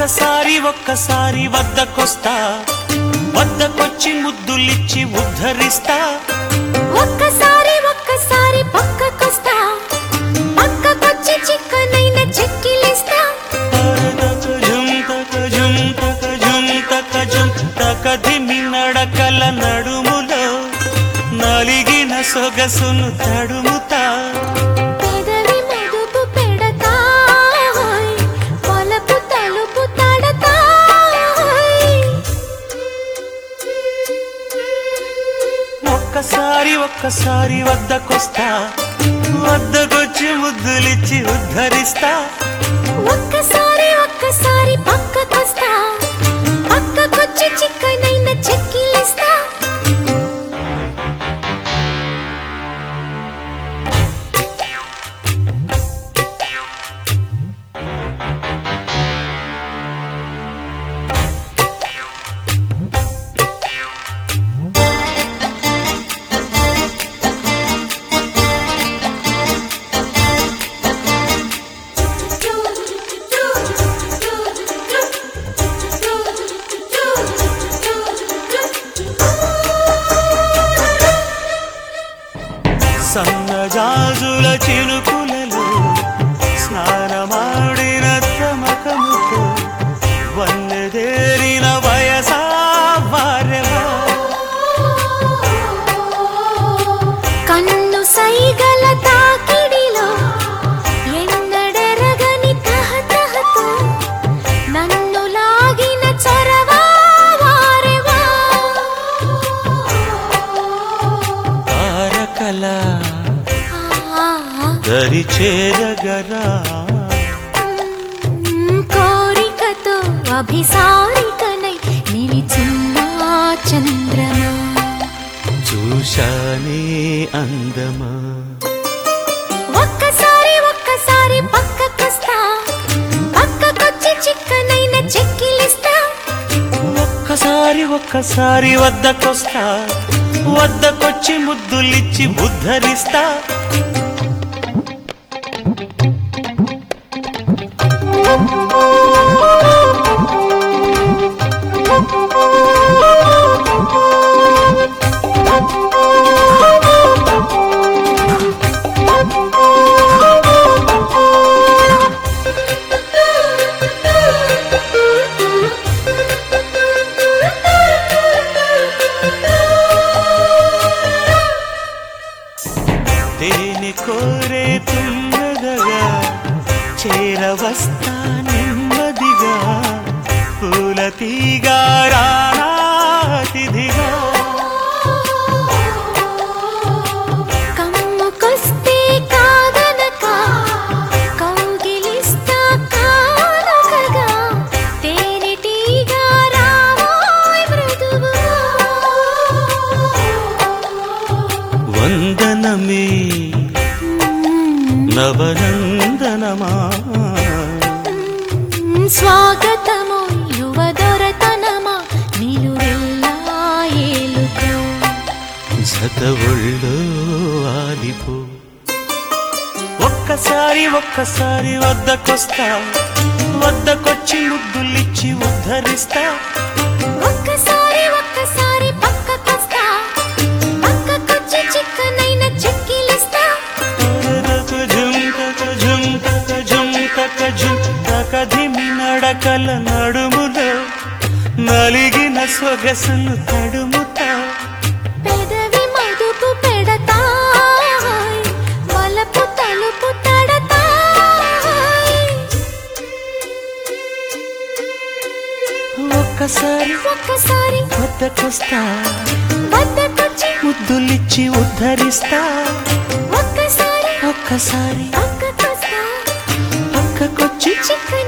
ఒక్కసారి ఒక్కసారి వద్దకొస్తా వద్దకొచ్చి ముద్దులిచ్చి ఉద్ధరిస్తా ఒక్కసారి ఒక్కసారి పక్కకొస్తా పక్కకొచ్చి చిక్కనైన చెక్కిలిస్తా ధిమి నడకల నడుములో నలిగిన సొగసును తడుముతా పెదవి మదుపు పెడతా పొలపు తలుపు తడతా ఒక్కసారి ఒక్కసారి వద్దకొస్తా వద్దకొచ్చి ముద్దులిచ్చి ఉద్ధరిస్తా ఒక్కసారి ఒక్కసారి పక్కకొస్తా పక్కకొచ్చి చిక్కనైన చెక్కిలిస్తా సన్నజాజుల చినుకులలో స్నానమాడిన తమకముతో వన్నెదేరిన వయసా వారెవా కన్ను సైగల తాకిడిలో ఎన్నడెరగని తహతహతో నన్ను లాగిన చొరవా వారెవా తారకల ఆ, దరి చేరగరా మ్, కోరికతో అభిసారికనై నిలిచిన చంద్రమా చూశానే అందమా ఒక్కసారి ఒక్కసారి పక్కకొస్తా పక్కకొచ్చి చిక్కనైన చెక్కిలిస్తా ఒక్కసారి ఒక్కసారి వద్దకొస్తా వద్దకొచ్చి ముద్దులిచ్చి ఉద్ధరిస్తా తేనె కోరే తుమ్మదగా చేరవస్తా నెమ్మదిగా పూల తీగా రాతిథిగా కమ్ముకొస్తే కాదనక కౌగిలిస్తా కానకగా తేనెటీగా రావోయ్ మృదువుగా వందనమే నవనందనమా స్వాగతము యువదొరతనమా నిలువెల్లా ఏలుకో జత ఒళ్ళో ఆలిపో ఒక్కసారి ఒక్కసారి వద్దకొస్తా వద్దకొచ్చి ముద్దులిచ్చి ఉద్ధరిస్తా ఒక్కసారి ఒక్కసారి పక్కకొస్తా పక్కకొచ్చి చిక్కనైన చెక్కిలిస్తా ధిమి నడకల నడుములో నలిగిన సొగసును తడుముతా పెదవి మదుపు పెడతా వలపు తలుపు తడతా ఒక్కసారి ఒక్కసారి వద్దకొస్తా వద్దకొచ్చి ముద్దులిచ్చి ఉద్ధరిస్తా ఒక్కసారి ఒక్కసారి పక్కకొస్తా పక్కకొచ్చి చిక్కనైన